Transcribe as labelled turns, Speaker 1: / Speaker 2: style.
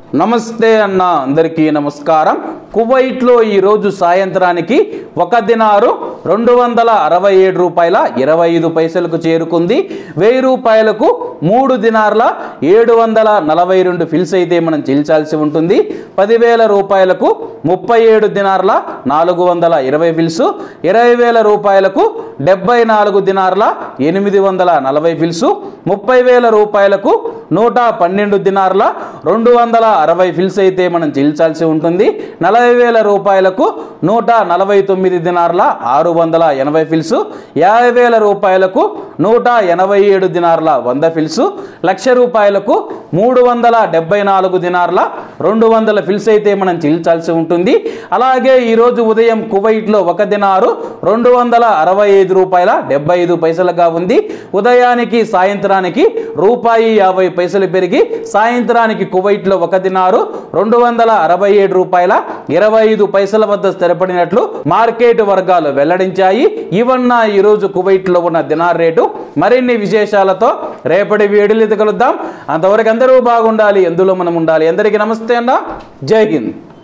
Speaker 1: నమస్తే అన్న అందరికీ నమస్కారం కువైట్లో ఈరోజు సాయంత్రానికి ఒక దినారు రెండు వందల అరవై ఏడు రూపాయల ఇరవై ఐదు పైసలకు చేరుకుంది వెయ్యి రూపాయలకు మూడు దినార్ల ఏడు వందల నలభై రెండు ఫిల్స్ అయితే మనం చెల్లించాల్సి ఉంటుంది పదివేల రూపాయలకు ముప్పై ఏడు దినార్ల నాలుగు వందల ఇరవై ఫిల్స్ ఇరవై వేల రూపాయలకు డెబ్బై నాలుగు దినార్ల ఎనిమిది వందల నలభై ఫిల్స్ ముప్పై వేల రూపాయలకు నూట పన్నెండు దినార్ల రెండు వందల అరవై ఫిల్స్ అయితే మనం చెల్లించాల్సి ఉంటుంది నలభై వేల రూపాయలకు నూట నలభై తొమ్మిది దినార్ల ఆరు వందల ఎనభై ఫిల్స్ యాభై వేల రూపాయలకు నూట ఎనభై ఏడు దినార్ల వంద ఫిల్స్ లక్ష రూపాయలకు మూడు వందల డెబ్బై నాలుగు దినార్ల రెండు వందల ఫిల్స్ అయితే మనం చెల్లించాల్సి ఉంటుంది అలాగే ఈరోజు ఉదయం కువైట్లో ఒక దినారు రెండు వందల అరవై ఐదు రూపాయల డెబ్బై ఐదు పైసలుగా ఉంది ఉదయానికి సాయంత్రానికి రూపాయి యాభై పైసలు పెరిగి సాయంత్రానికి కువైట్లో ఒక దినారు రెండు వందల అరవై ఏడు రూపాయల ఇరవై ఐదు పైసల వద్ద స్థిరపడినట్లు మార్కెట్ వర్గాలు వెల్లడించాయి ఇవన్న ఈరోజు కువైట్లో ఉన్న దినార్ రేటు మరిన్ని విశేషాలతో రేపటి వీడియోలు కలుద్దాం అంతవరకు అందరూ బాగుండాలి ఎందులో మనం ఉండాలి అందరికీ నమస్తే అన్న జై హింద్